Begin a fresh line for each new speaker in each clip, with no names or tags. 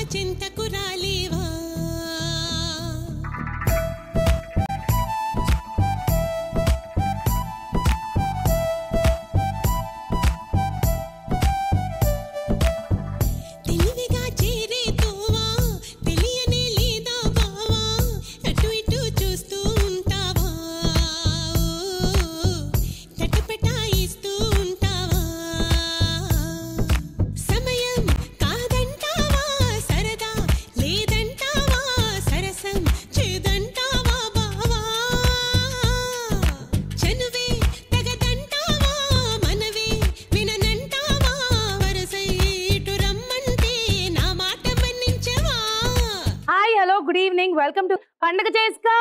చింతకు రాలేవా తెలివిగా చేరే తోవా తెలియనే లేదా బావా అటు ఇటు చూస్తూ ఉంటావా కట్టపెటాయిస్తూ ఉంటావా సమయం కాదంటావా సరదా లేదంటావా సరసం చేదంటావా బావా చనువే తగదంటావా మనవే విననంటావా వరసై ఇటు రమ్మంటే నా మాట మన్నించవా
hi hello good evening welcome to పండగ చేసుకో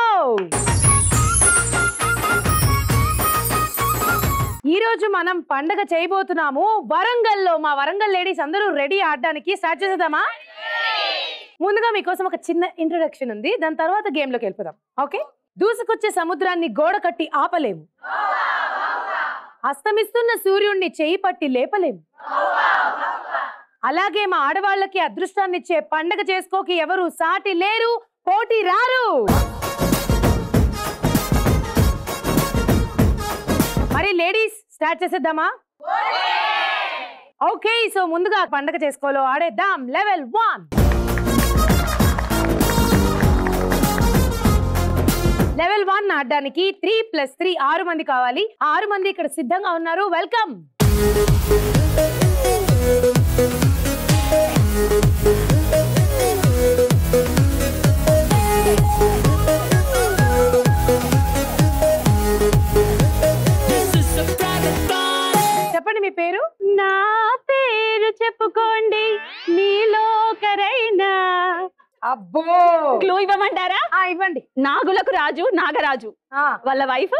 ఈ రోజు మనం పండగ చేయబోతున్నాము వరంగల్లో మా వరంగల్ లేడీస్ అందరూ రెడీ ఆడడానికి స్టార్ట్ చేసేద్దామా ముందుగా మీకోసం ఒక చిన్న ఇంట్రొడక్షన్ ఉంది దాని తర్వాత గేమ్ లోకి వెళ్ళిపోదాం ఓకే దూసుకొచ్చే సముద్రాన్ని గోడ కట్టి ఆపలేము అస్తమిస్తున్న సూర్యుణ్ణి చేయి పట్టి లేపలేము అలాగే మా ఆడవాళ్ళకి అదృష్టాన్నిచ్చే పండగ చేసుకోకి ఎవరు సాటి లేరు పోటీ రారు మరి లేడీస్ స్టార్ట్ చేసేద్దామా ఓకే సో ముందుగా పండగ చేసుకోలో ఆడేద్దాం లెవెల్ వన్ లెవెల్ వన్ ఆడడానికి త్రీ ప్లస్ త్రీ ఆరు మంది కావాలి ఆ ఆరు మంది ఇక్కడ సిద్ధంగా ఉన్నారు వెల్కమ్ చెప్పండి మీ పేరు నా పేరు చెప్పుకోండి మీలో ఒకరైనా అబ్బో
క్లూ ఇవ్వమంటారా
ఆ, ఇవ్వండి
నాగులకు రాజు నాగరాజు
ఆ,
వాళ్ళ వైఫ్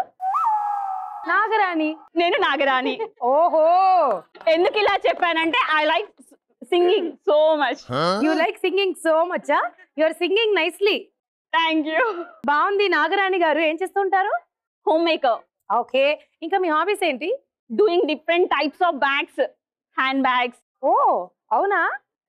నాగరాణి
నేను నాగరాణి
ఓహో
ఎందుకు ఇలా చెప్పానంటే I like singing so much
you like singing so much you are singing nicely
thank you
బాగుంది నాగరాణి గారు ఏం చేస్తుంటారు
హోమ్ మేకర్
ఓకే ఇంకా మీ హాబీస్ ఏంటి
doing different types of bags hand bags
ఓ అవునా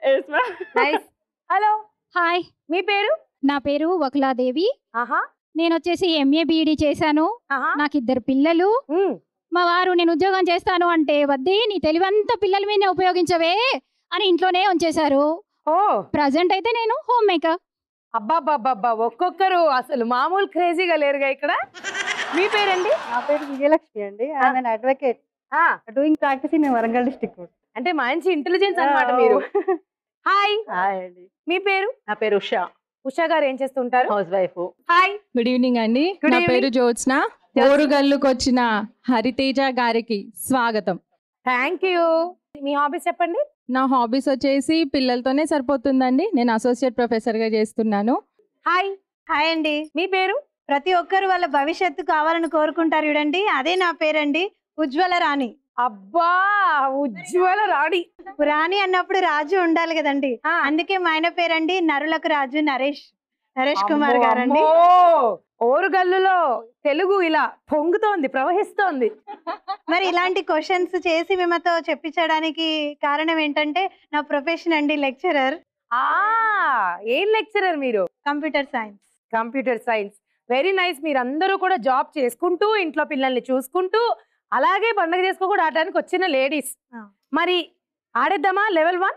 నైస్ హలో
హాయ్
మీ పేరు
నా పేరు వకులాదేవి
ఆహా
నేను వచ్చేసి ఎంఏ బీఈడి చేశాను
ఆహా
నాకు ఇద్దరు పిల్లలు
ఉమ్,
మా వారు నేను ఉద్యోగం చేస్తాను అంటే వద్ది నీ తెలివంతా పిల్లల మీదనే ఉపయోగించవే అని ఇంట్లోనే ఉంచేశారు
ఓ
ప్రజెంట్ అయితే నేను హోమ్ మేకర్
అబ్బాబ్బాబ్బా ఒక్కొక్కరు అసలు మామూలు క్రేజీగా లేరుగా ఇక్కడ మీ పేరండి
నా పేరు విజయలక్ష్మి అండి ఐఎమ్ అడ్వకేట్
ఆ,
doing practice in Warangal district
అంటే మంచి ఇంటెలిజెన్స్ అన్నమాట మీరు హాయ్
హాయ్ అండి
మీ పేరు
నా పేరు ఉషా
ఉషా గారు ఏం చేస్తుంటారు
house wife
hi
good evening అండి
Good
నా
evening.
పేరు జ్యోత్స్న ఓరుగల్లుకు వచ్చిన హరితేజ గారికి స్వాగతం
థ్యాంక్ యూ మీ హాబీస్ చెప్పండి
నా హాబీస్ వచ్చేసి పిల్లలతోనే సరిపోతుందండి నేను అసోసియేట్ ప్రొఫెసర్ గా చేస్తున్నాను
హాయ్
హాయ్ అండి
మీ పేరు
ప్రతి ఒక్కరు వాళ్ళ భవిష్యత్తు కావాలని కోరుకుంటారు చూడండి అదే నా పేరండి ఉజ్వల రాణి
అబ్బా ఉజ్వల రాణి
రాణి అన్నప్పుడు రాజు ఉండాలి కదండి
ఆ.
అందుకే మా ఆయన పేరండి నరులకు రాజు నరేష్ నరేష్ కుమార్
అమ్మో,
గారండి
అమ్మో. ఓరుగల్లులో తెలుగు ఇలా పొంగుతోంది ప్రవహిస్తోంది
మరి ఇలాంటి క్వశ్చన్స్ చేసి మేమతో చెప్పించడానికి కారణం ఏంటంటే నా ప్రొఫెషన్ అండి లెక్చరర్
ఆ ఏం లెక్చరర్ మీరు
computer science
computer science very nice మీరు అందరూ కూడా జాబ్ చేసుకుంటూ ఇంట్లో పిల్లల్ని చూసుకుంటూ అలాగే పండగ చేసుకో కూడా ఆడడానికి వచ్చిన లేడీస్
ఆ.
మరి ఆడేద్దామా level one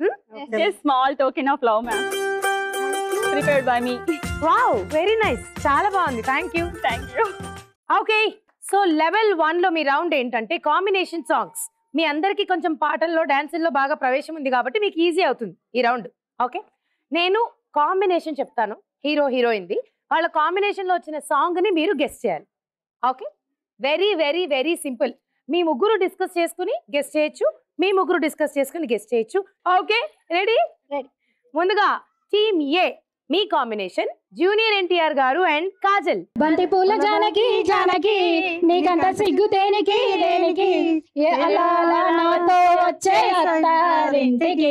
small token of love ma'am prepared by me
wow very nice చాలా బాగుంది thank you
thank you
okay so level one లో మీ రౌండ్ ఏంటంటే కాంబినేషన్ సాంగ్స్ మీ అందరికి కొంచెం పాటల్లో డాన్సుల్లో బాగా ప్రవేశం ఉంది కాబట్టి మీకు ఈజీ అవుతుంది ఈ రౌండ్ ఓకే నేను కాంబినేషన్ చెప్తాను హీరో హీరోయిన్ది వాళ్ళ కాంబినేషన్ లో వచ్చిన సాంగ్ ని మీరు గెస్ట్ చేయాలి okay very very very simple మీ ముగ్గురు డిస్కస్ చేసుకుని గెస్ట్ చేయొచ్చు మీ ముగ్గురు డిస్కస్ చేసుకుని గెస్ట్ చేయొచ్చు ఓకే రెడీ
Ready.
ముందుగా టీమ్ ఏ మీ combination junior NTR garu and Kajal
బంతి పూల జానకి జానకి నీకంత సిగ్గు దేనికి దేనికి ఏ అలా అలా నాతో వచ్చే అత్తారింటికి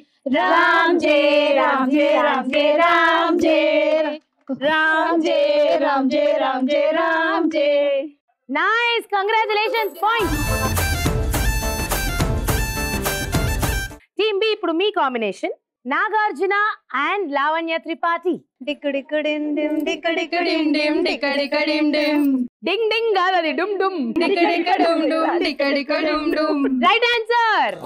రామ్ జే రామ్ జే రామ్ జే రామ్ జే రామ్ జే రామ్ జే రామ్ జే రామ్ జే
nice congratulations point team B ఇప్పుడు మీ కాంబినేషన్ నాగార్జున అండ్ లావణ్య త్రిపాఠి
డిక్కుడిక్కుడిం డిం
డిక్కడిం డిం డిక్కడికడిం డిం
డింగ్ డింగ్ కాదు అది డుమ్ డుమ్
డిక్కడికడుం డుం డిక్కడికడుం డుం
రైట్ ఆన్సర్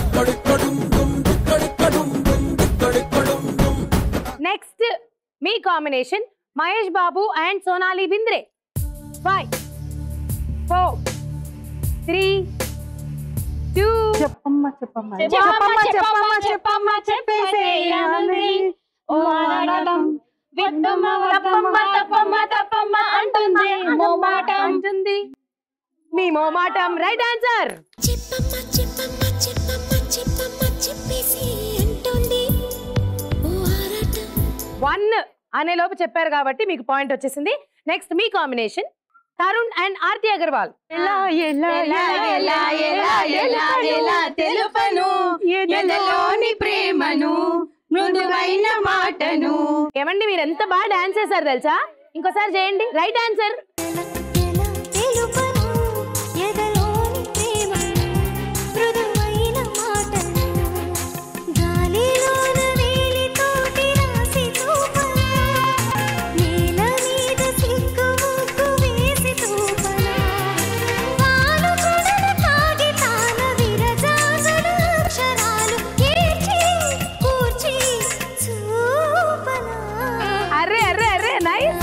నెక్స్ట్ మీ combination Mahesh Babu and Sonali Bendre five four three two
చెప్పమ్మా చెప్పమ్మా
చెప్పమ్మ చెప్పమ్మ చెప్పమ్మ చెప్పేసేయాలి ఓ ఆరాటం విత్తమ్మ వద్దమ్మ తప్పమ్మ తప్పమ్మ అంటుంది మోమాట
అంటుంది మీ మోమాటం రైట్ ఆన్సర్
చెప్పమ్మ చెప్పమ్మ చెప్పమ్మ చెప్పమ్మ చెప్పేసి అంటుంది ఓ ఆరాటం
వన్ అనే లోపు చెప్పారు కాబట్టి మీకు పాయింట్ వచ్చేసింది నెక్స్ట్ మీ కాంబినేషన్ తరుణ్ అండ్ ఆర్తి అగర్వాల్
ఎలా ఎలా
ఎలా ఎలా ఎలా ఎలా ఎలా తెలుపను ఎదలోని ప్రేమను మృదువైన మాటను
ఏమండి మీరు ఎంత బాగా డాన్స్ చేశారు తెలుసా ఇంకోసారి చేయండి రైట్ ఆన్సర్
ఎలా తెలుపను ఎదలోని ప్రేమ మృదువైన మాటలు గాలిలోన వేలితోటి రాసి చూపనా నేల మీద సిగ్గు ముగ్గు వేసి చూపనా వాలు కొడల కాగితాల విరజాజుల అక్షరాలు ఏర్చి కూర్చి చూపనా
అర్రే అర్రే అర్రే నైస్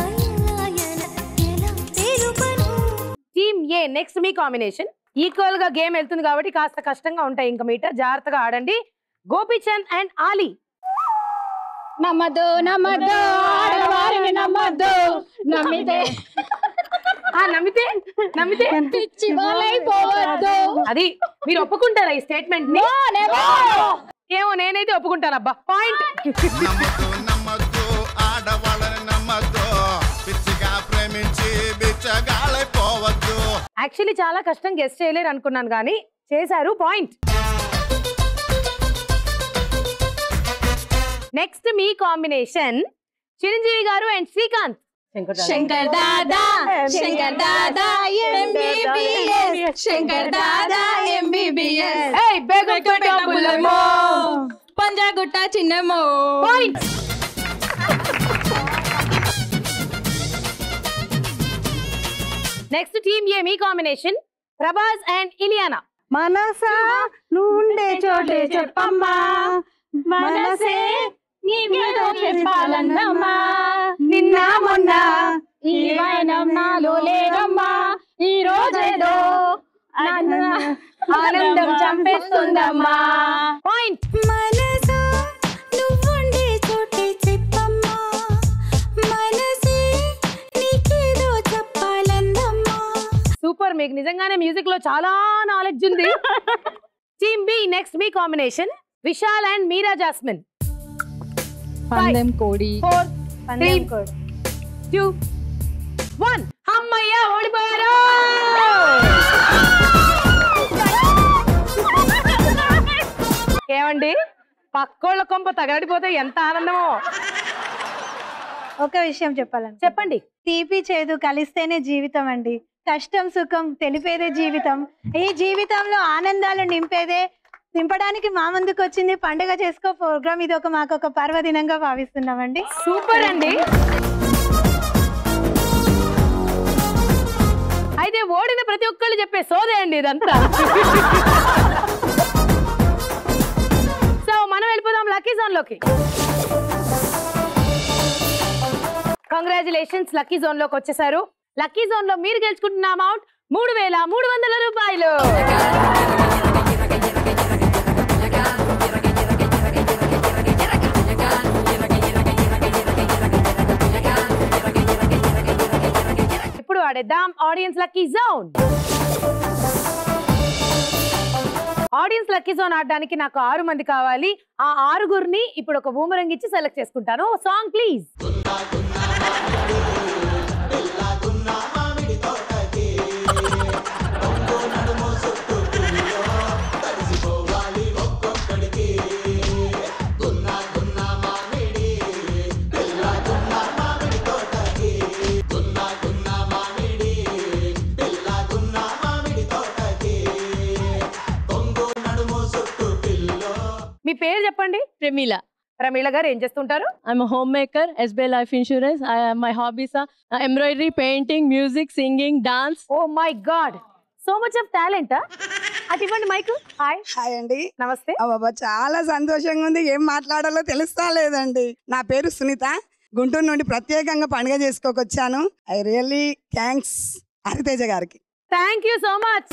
టీమ్ ఏ నెక్స్ట్ మీ కాంబినేషన్ ఈక్వల్ గా గేమ్ వెళ్తుంది కాబట్టి కాస్త కష్టంగా ఉంటాయి ఇంకా మీట జాగ్రత్తగా ఆడండి గోపీచంద్ అండ్ ఆలీ
నమ్మద్దు నమ్మద్దు ఆడవారిని నమ్మద్దు నమ్మితే
ఆ నమ్మితే నమ్మితే
పిచ్చి వాళ్ళైపోవద్దు
అది మీరు ఒప్పుకుంటారా ఈ స్టేట్మెంట్ ని ఏమో నేనైతే ఒప్పుకుంటాను అబ్బా పాయింట్
నమ్మద్దు నమ్మద్దు ఆడవాళ్ళని నమ్మద్దు పిచ్చిగా ప్రేమించి బిచ్చగాలైపోవద్దు
యాక్చువల్లీ చాలా కష్టం గెస్ట్ చేయలేరు అనుకున్నాను కానీ చేశారు పాయింట్ నెక్స్ట్ మీ combination Chiranjeevi garu and Srikanth
Shankar Dada Shankar Dada MBBS Shankar Dada MBBS
ఏయ్, బేగం పేట బుల్లెమో.
పంజాగుట్ట చిన్నమో
Point. నెక్స్ట్ టీమ్ ఏ మీ కాంబినేషన్ ప్రభాస్ అండ్ ఇలియానా
మనసా నువ్వుండే చోటే చెప్పమ్మా
మనసే నీకేదో చెప్పాలన్నమ్మా
నిన్న మొన్న
ఈ వైనం నాలో లేదమ్మా ఈ రోజేదో నన్ను
ఆనందం చంపేస్తుందమ్మా పాయింట్
మనసా నువ్వుండే చోటే చెప్పమ్మా మనసే నీకేదో చెప్పాలందమ్మా
సూపర్ మీకు నిజంగానే మ్యూజిక్ లో చాలా నాలెడ్జ్ ఉంది టీమ్ బి నెక్స్ట్ మీ combination Vishal and Meera Jasmine
Pandem Kodi
four
పందెం కోడ్
టూ వన్ అమ్మయ్య ఓడిపోయారు ఏమండి పక్కోళ్ళ కొంప తగలడిపోతే ఎంత ఆనందమో
ఒక విషయం చెప్పాలంటే
చెప్పండి
తీపి చేదు కలిస్తేనే జీవితం అండి కష్టం సుఖం తెలిపేదే జీవితం ఈ జీవితంలో ఆనందాలు నింపేదే నింపడానికి మా ముందుకు వచ్చింది పండుగ చేసుకో ప్రోగ్రామ్ ఇది ఒక మాకు ఒక పర్వదినంగా భావిస్తున్నామండి
సూపర్ అండి అయితే ఓడిన ప్రతి ఒక్కళ్ళు చెప్పే సోదే అండి ఇదంతా సో మనం వెళ్ళిపోదాం లక్కీ జోన్ లోకి కంగ్రాచులేషన్స్ లక్కీ జోన్ లోకి వచ్చేసారు లక్కీ జోన్ లో మీరు గెలుచుకుంటున్న అమౌంట్ మూడు వేల మూడు వందల రూపాయలు ఇప్పుడు ఆడేద్దాం audience lucky zone audience lucky zone ఆడడానికి నాకు ఆరు మంది కావాలి ఆ ఆరుగురిని ఇప్పుడు ఒక బూమరంగ్ ఇచ్చి సెలెక్ట్ చేసుకుంటాను సాంగ్ ప్లీజ్ మీ పేరు చెప్పండి
ప్రమీల
ప్రమీళ గారు ఏం చేస్తుంటారు
I'm a homemaker, SBI Life Insurance. I, my hobbies are uh, embroidery, painting, music, singing, dance.
Oh my god so much of talent అటు ఇవ్వండి మైక్ హాయ్
హాయ్ అండి
నమస్తే
అబ్బాబా చాలా సంతోషంగా ఉంది ఏం మాట్లాడాలో తెలుస్తా లేదండి నా పేరు సునీత గుంటూరు నుండి ప్రత్యేకంగా పండుగ చేసుకోకొచ్చాను ఐ రియల్లీ థ్యాంక్స్ హరితేజ గారికి
థ్యాంక్ యూ సో మచ్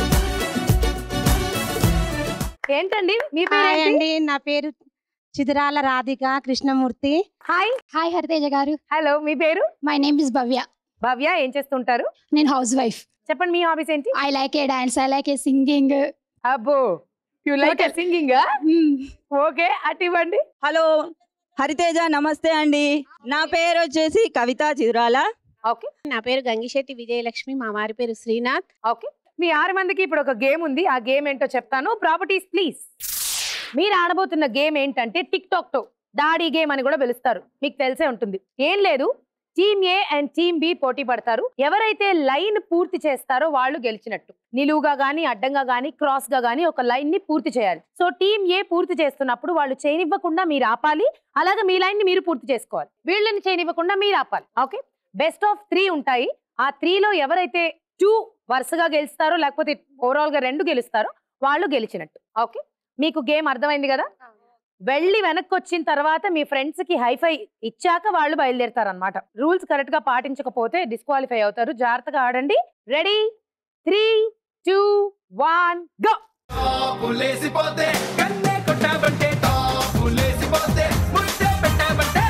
ఏంటండి మీ పేరు
హాయ్
ఏంటి?
అండి నా పేరు Chidirala Radhika Krishnamurthy
hi
hi Hariteja garu
hello మీ పేరు
my name is Bhavya
Bhavya ఏం చేస్తుంటారు
నేను హౌస్ వైఫ్
చెప్పండి మీ హాబీస్ ఏంటి
I like a dance I like a singing
అబ్బో యు లైక్ సింగింగ్ ఓకే అటు ఇవ్వండి
హలో హరితేజ నమస్తే అండి నా పేరు వచ్చేసి కవిత చిదురాల
ఓకే
నా పేరు గంగిశెట్టి విజయలక్ష్మి మా వారి పేరు శ్రీనాథ్
ఓకే మీ ఆరు మందికి ఇప్పుడు ఒక గేమ్ ఉంది ఆ గేమ్ ఏంటో చెప్తాను ప్రాపర్టీస్ ప్లీజ్ మీరు ఆడబోతున్న గేమ్ ఏంటంటే టిక్ టాక్ టో దాడి గేమ్ అని కూడా పిలుస్తారు మీకు తెలిసే ఉంటుంది ఏం లేదు team A and team B పోటీ పడతారు ఎవరైతే లైన్ పూర్తి చేస్తారో వాళ్ళు గెలిచినట్టు నిలువుగా గానీ అడ్డంగా గానీ క్రాస్ గా గానీ ఒక లైన్ ని పూర్తి చేయాలి సో టీమ్ ఏ పూర్తి చేస్తున్నప్పుడు వాళ్ళు చేయనివ్వకుండా మీరు ఆపాలి అలాగే మీ లైన్ ని మీరు పూర్తి చేసుకోవాలి వీళ్ళని చేయనివ్వకుండా మీరు ఆపాలి ఓకే బెస్ట్ ఆఫ్ త్రీ ఉంటాయి ఆ త్రీలో ఎవరైతే టూ వరుసగా గెలుస్తారో లేకపోతే ఓవరాల్ గా రెండు గెలుస్తారో వాళ్ళు గెలిచినట్టు ఓకే మీకు గేమ్ అర్థమైంది కదా వెళ్ళి వెనక్కి వచ్చిన తర్వాత మీ ఫ్రెండ్స్ కి హైఫై ఇచ్చాక వాళ్ళు బయలుదేరుతారు అనమాట రూల్స్ కరెక్ట్ గా పాటించకపోతే డిస్క్వాలిఫై అవుతారు జాగ్రత్తగా ఆడండి ready three two one go
లేసిపోతే కన్నే కొట్టాబంటే టాపు లేసిపోతే ముద్దే పెట్టాబంటే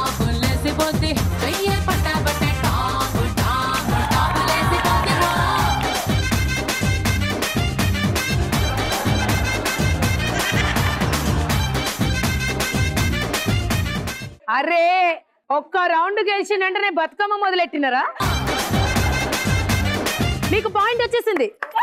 అరే ఒక్క రౌండ్ గెలిచిన వెంటనే బతుకమ్మ మొదలెట్టినరా మీకు పాయింట్ వచ్చేసింది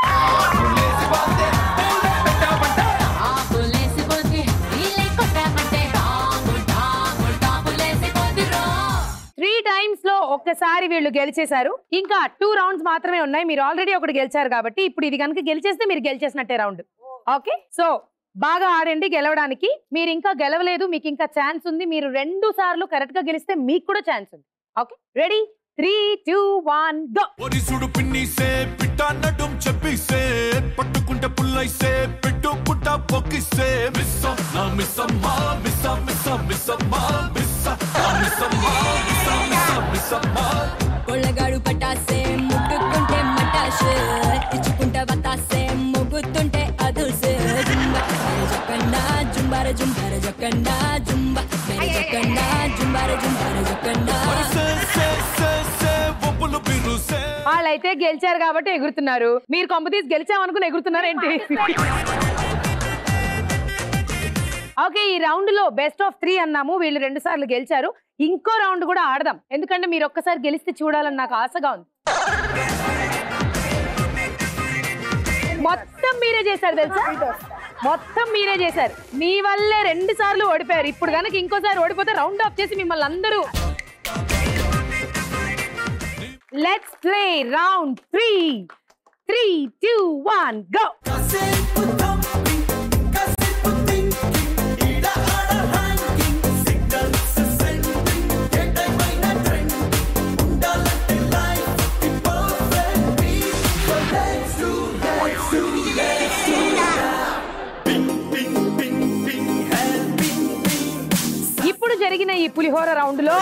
త్రీ టైమ్స్ లో ఒక్కసారి వీళ్ళు గెలిచేశారు ఇంకా టూ రౌండ్స్ మాత్రమే ఉన్నాయి మీరు ఆల్రెడీ ఒకటి గెలిచారు కాబట్టి ఇప్పుడు ఇది కనుక గెలిచేస్తే మీరు గెలిచేసినట్టే రౌండ్ ఓకే సో బాగా ఆడండి గెలవడానికి మీరు ఇంకా గెలవలేదు మీకు ఇంకా ఛాన్స్ ఉంది మీరు రెండు సార్లు కరెక్ట్ గా గెలిస్తే మీకు కూడా ఛాన్స్ ఉంది okay ready three two one go
ఒరిసుడు పిన్నిసే పిట్ట నడుం చెప్పిసే పట్టుకుంటే పుల్లైసే పెట్టుకుంటా పొక్కిసే మిస్స నా మిస్సమ్మా మిస్స మిస్స మిస్సమ్మా మిస్స నా మిస్సమ్మా మిస్స మిస్స మిస్సమ్మా
కొళ్ళగాడు పటాసే ముట్టుకుంటే మటాసే ఇచ్చుకుంటే వతాసే ముగ్గుతుంటే అదుసే జుంబ జకండా జుంబార జుంబార జకండా జుంబ జకండా జుంబార జుంబార జకండా
సే సే సే సే ఒప్పులు బిరుసే
వాళ్ళైతే గెలిచారు కాబట్టి ఎగురుతున్నారు మీరు కొంపతీసి గెలిచామనుకుని ఎగురుతున్నారు ఏంటి ఓకే ఈ రౌండ్ లో బెస్ట్ ఆఫ్ త్రీ అన్నాము వీళ్ళు రెండు సార్లు గెలిచారు ఇంకో రౌండ్ కూడా ఆడదాం ఎందుకంటే మీరు ఒక్కసారి గెలిస్తే చూడాలని నాకు ఆశగా ఉంది మొత్తం మీరే చేశారు తెలుసా మొత్తం మీరే చేశారు మీ వల్లే రెండు సార్లు ఓడిపోయారు ఇప్పుడు కనుక ఇంకోసారి ఓడిపోతే రౌండ్ ఆఫ్ చేసి మిమ్మల్ని అందరూ let's play round three three two one go ఇప్పుడు జరిగిన ఈ పులిహోర రౌండ్ లో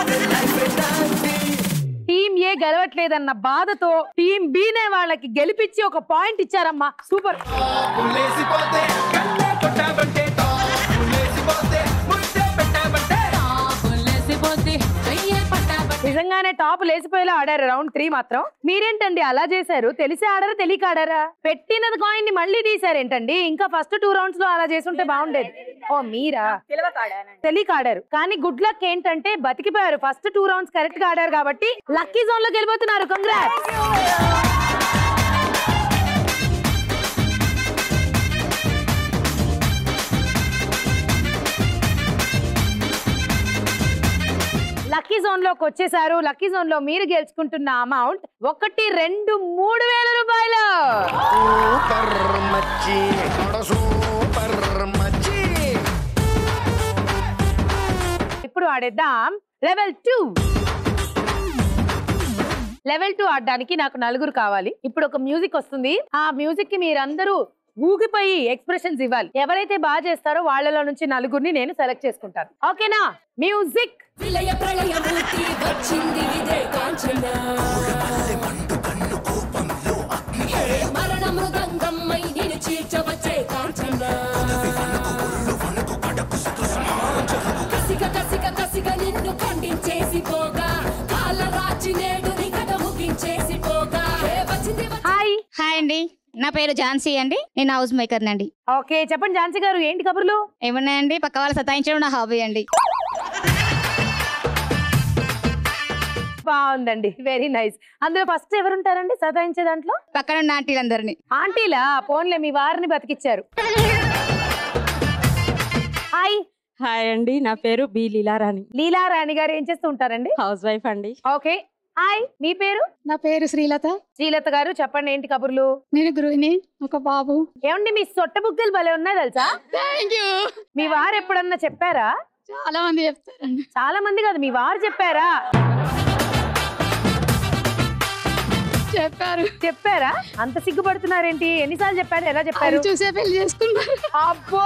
టీం ఏ గెలవట్లేదన్న బాధతో టీం బీనే వాళ్ళకి గెలిపించి ఒక పాయింట్ ఇచ్చారమ్మా సూపర్
లేసిపోతే కన్నే కొట్టాబంటే టాపు లేసిపోతే ముద్దే పెట్టాబంటే
నిజంగానే టాప్ లేసిపోయేలా ఆడారు రౌండ్ త్రీ మాత్రం మీరేంటండి అలా చేశారు తెలిసి ఆడారా తెలియక ఆడారా పెట్టినది కాయిన్ ని మళ్ళీ తీసారేంటండి ఇంకా ఫస్ట్ టూ రౌండ్స్ లో అలా చేసుంటే బాగుండేది ఓ మీరా తెలియక ఆడారు కానీ గుడ్ లక్ ఏంటంటే బతికిపోయారు ఫస్ట్ టూ రౌండ్స్ కరెక్ట్ గా ఆడారు కాబట్టి లక్కీ జోన్ లోకి వెళ్ళిపోతున్నారు కంగ్రాట్స్ లక్కీ జోన్ లోకి వచ్చేసారు లక్కీ జోన్ లో మీరు గెలుచుకుంటున్న అమౌంట్ ఒకటి రెండు మూడు వేల రూపాయలు
సూపర్ మచ్చి సూపర్ మచ్చి
ఆడేద్దాం లెవెల్ టూ లెవెల్ టూ ఆడడానికి నాకు నలుగురు కావాలి ఇప్పుడు ఒక మ్యూజిక్ వస్తుంది ఆ మ్యూజిక్ కి మీరందరూ ఊగిపోయి ఎక్స్ప్రెషన్స్ ఇవ్వాలి ఎవరైతే బాగా చేస్తారో వాళ్ళలో నుంచి నలుగురిని నేను సెలెక్ట్ చేసుకుంటాను ఓకేనా మ్యూజిక్
విలయ ప్రళయమూర్తి వచ్చింది ఇదే కాంచన హే, మరణ మృదంగమ్మై నిన్ను చీల్చవచ్చే కాంచన కసిక కసిక కసిక నిన్ను ఖండించేసి పోగా కాళ్ళ రాచి నేడు నీ కథ ముగించేసి పోగా హే, వచ్చింది
హాయ్
హాయ్ అండి నా పేరు ఝాన్సీ అండి నేను హౌస్ మేకర్ అండి
ఓకే చెప్పండి ఝాన్సీ గారు ఏంటి కబుర్లు
ఏమున్నాయండి పక్క వాళ్ళు సతాయించడం నా హాబీ అండి
బాగుందండి వెరీ నైస్ అందులో ఫస్ట్ ఎవరుంటారండి సతాయించే దాంట్లో
పక్కన ఉన్న ఆంటీలందరినీ
ఆంటీలా ఫోన్లే మీ వారిని బతికిచ్చారు హాయ్
హాయ్ అండి నా పేరు బి లీలారాణి
లీలా రాణి గారు ఏం చేస్తూ ఉంటారండి
హౌస్ వైఫ్ అండి
ఓకే హాయ్ మీ పేరు
నా పేరు శ్రీలత
శ్రీలత గారు చెప్పండి ఏంటి కబుర్లు
నేను గృహిణి ఒక బాబు
ఏమండి మీ సొట్ట బుగ్గలు భలే ఉన్నాయి తెలుసా
థ్యాంక్ యూ
మీ వారు ఎప్పుడన్నా చెప్పారా
చాలా మంది చెప్తారండి
చాలా మంది కాదు మీ వారు చెప్పారా
చెప్పారు
చెప్పారా అంత సిగ్గుపడుతున్నారేంటి ఎన్నిసార్లు చెప్పారు ఎలా చెప్పారు
అది చూసే పెళ్లి చేసుకున్నారు
అబ్బో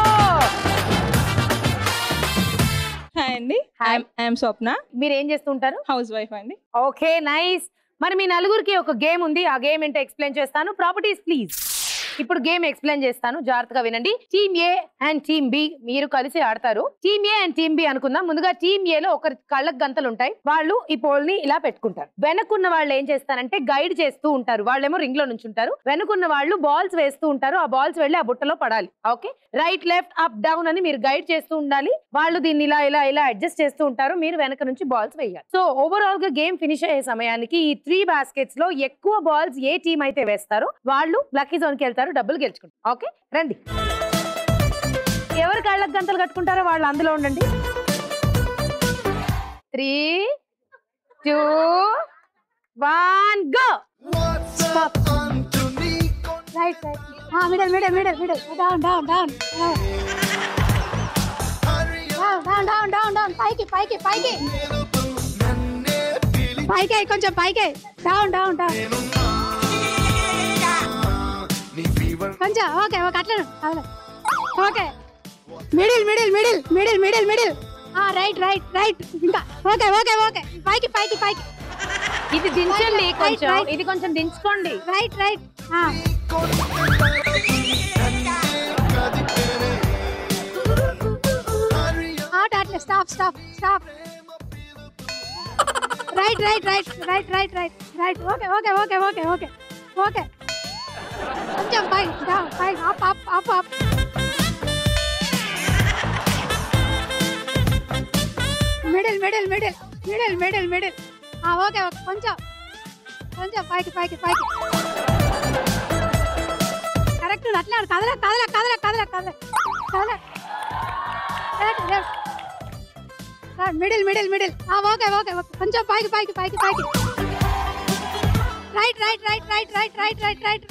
హాయ్ అండి ఐఎమ్ స్వప్న
మీరు ఏం చేస్తుంటారు
హౌస్ వైఫ్ అండి
ఓకే నైస్ మరి మీ నలుగురికి ఒక గేమ్ ఉంది ఆ గేమ్ ఏంటో ఎక్స్ప్లెయిన్ చేస్తాను ప్రాపర్టీస్ ప్లీజ్ ఇప్పుడు గేమ్ ఎక్స్ప్లెయిన్ చేస్తాను జాగ్రత్తగా వినండి team A and team B మీరు కలిసి ఆడతారు team A and team B అనుకుందాం ముందుగా టీమ్ ఏ లో ఒకరి కళ్ళకు గంతలు ఉంటాయి వాళ్ళు ఈ పోల్ ని ఇలా పెట్టుకుంటారు వెనకున్న వాళ్ళు ఏం చేస్తారంటే గైడ్ చేస్తూ ఉంటారు వాళ్ళేమో రింగ్ లో నుంచి ఉంటారు వెనుకున్న వాళ్ళు బాల్స్ వేస్తూ ఉంటారు ఆ బాల్స్ వెళ్ళి ఆ బుట్టలో పడాలి okay right left up down అని మీరు గైడ్ చేస్తూ ఉండాలి వాళ్ళు దీన్ని ఇలా ఇలా ఇలా అడ్జస్ట్ చేస్తూ ఉంటారు మీరు వెనక నుంచి బాల్స్ వేయాలి సో ఓవరాల్ గా గేమ్ ఫినిష్ అయ్యే సమయానికి ఈ త్రీ బాస్కెట్స్ లో ఎక్కువ బాల్స్ ఏ టీం అయితే వేస్తారో వాళ్ళు లక్కీ జోన్ కి వెళ్తారు డబ్బులు గెలుచుకుంటారు ఓకే రండి ఎవరు కాళ్ళకి గంతలు కట్టుకుంటారో వాళ్ళు అందులో ఉండండి three two one go
right right middle middle middle middle down down down down down down down పైకి పైకి పైకి పైకి కొంచెం పైకి డౌన్ డౌన్ డౌన్ కొంచెం ఓకే ఓకే అట్లా okay middle middle middle middle middle middle right right right ఇంకా okay okay okay పైకి పైకి పైకి
ఇది దించండి కొంచెం ఇది కొంచెం దించుకోండి
రైట్ రైట్ అవుట్ అట్లా stop stop stop right right right right right right right okay okay okay okay okay okay కొంచెం పై డౌన్ పై up up up up middle middle middle middle middle middle okay okay కొంచెం కొంచెం పైకి పైకి పైకి correct అట్లా కదల కదల కదల కదల కదల కదల correct left middle middle middle okay okay okay కొంచెం పైకి పైకి పైకి పైకి right right right right right right right right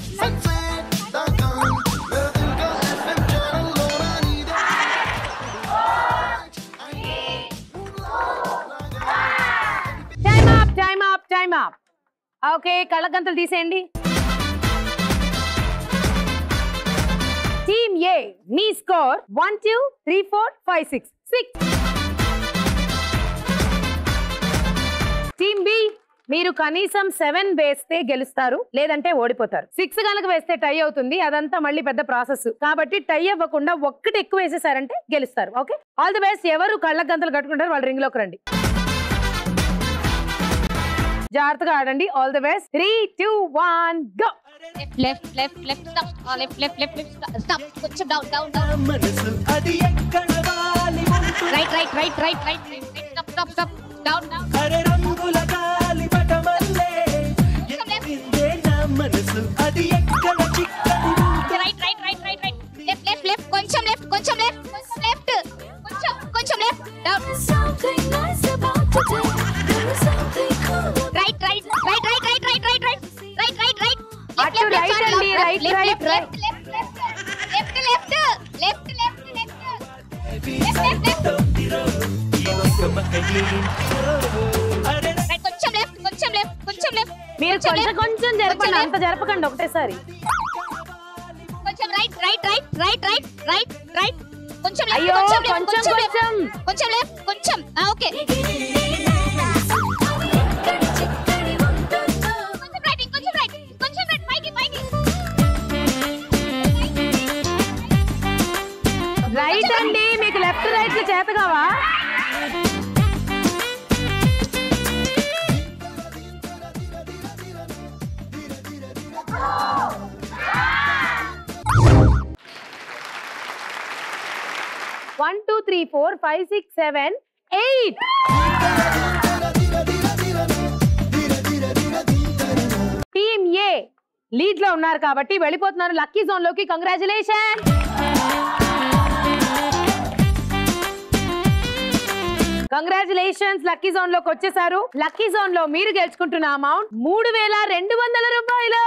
time up time up time up okay కళ్ళగంతలు తీసేయండి టీమ్ ఏ మీ score one two three four five six six team B మీరు కనీసం సెవెన్ వేస్తే గెలుస్తారు లేదంటే ఓడిపోతారు సిక్స్ కనుక వేస్తే టై అవుతుంది అదంతా మళ్ళీ పెద్ద ప్రాసెస్ కాబట్టి టై అవ్వకుండా ఒక్కటి ఎక్కువ వేసేసారంటే గెలుస్తారు ఓకే ఆల్ ది బెస్ట్ ఎవరు కళ్ళ గంతలు కట్టుకుంటారు వాళ్ళ రింగ్ లోకి రండి జాగ్రత్తగా ఆడండి all the best three two one go
left left left stop left left left left stop కొంచెం డౌన్ డౌన్ డౌన్
అది ఎక్కడ వాలి
right right right right right stop stop stop down down
అరే రంగుల గాలి పటమల్లే ఎక్కిందే నా మనసు అది ఎక్కడ చిక్కని
right right right right right left left left కొంచెం లెఫ్ట్ కొంచెం లెఫ్ట్ కొంచెం లెఫ్ట్ కొంచెం కొంచెం left down right right right right right right right right right right right
అటు right అండి, right, right, right.
Left left left left left left left left right కొంచెం left కొంచెం left కొంచెం left
మీరు కొంచెం కొంచెం జరపండి అంత జరపకండి ఒకటేసారి
కొంచెం right right right right right right right కొంచెం left,
అయ్యో,
కొంచెం left,
కొంచెం,
కొంచెం left.
కొంచెం.
కొంచెం లెఫ్ట్ కొంచెం ఆ, ఓకే కొంచెం రైట్ ఇంకొంచెం రైట్ కొంచెం రైట్ పైకి పైకి
రైట్ అండి మీకు లెఫ్ట్ రైట్ చేత కావా one two three four five six seven eight team A lead లో ఉన్నారు కాబట్టి వెళ్ళిపోతున్నారు లక్కీ జోన్ లోకి కంగ్రాచులేషన్ కంగ్రాచులేషన్స్ లక్కీ జోన్ లోకి వచ్చేసారు లక్కీ జోన్ లో మీరు గెలుచుకుంటున్న అమౌంట్ మూడు వేల రెండు వందల రూపాయలు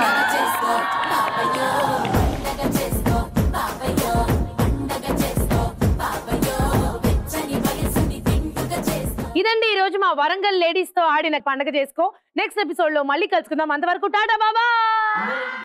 ఇదండి ఈ రోజు మా వరంగల్ లేడీస్ తో ఆడిన పండగ చేసుకో నెక్స్ట్ ఎపిసోడ్ లో మళ్ళీ కలుసుకుందాం అంతవరకు టాటా బాబా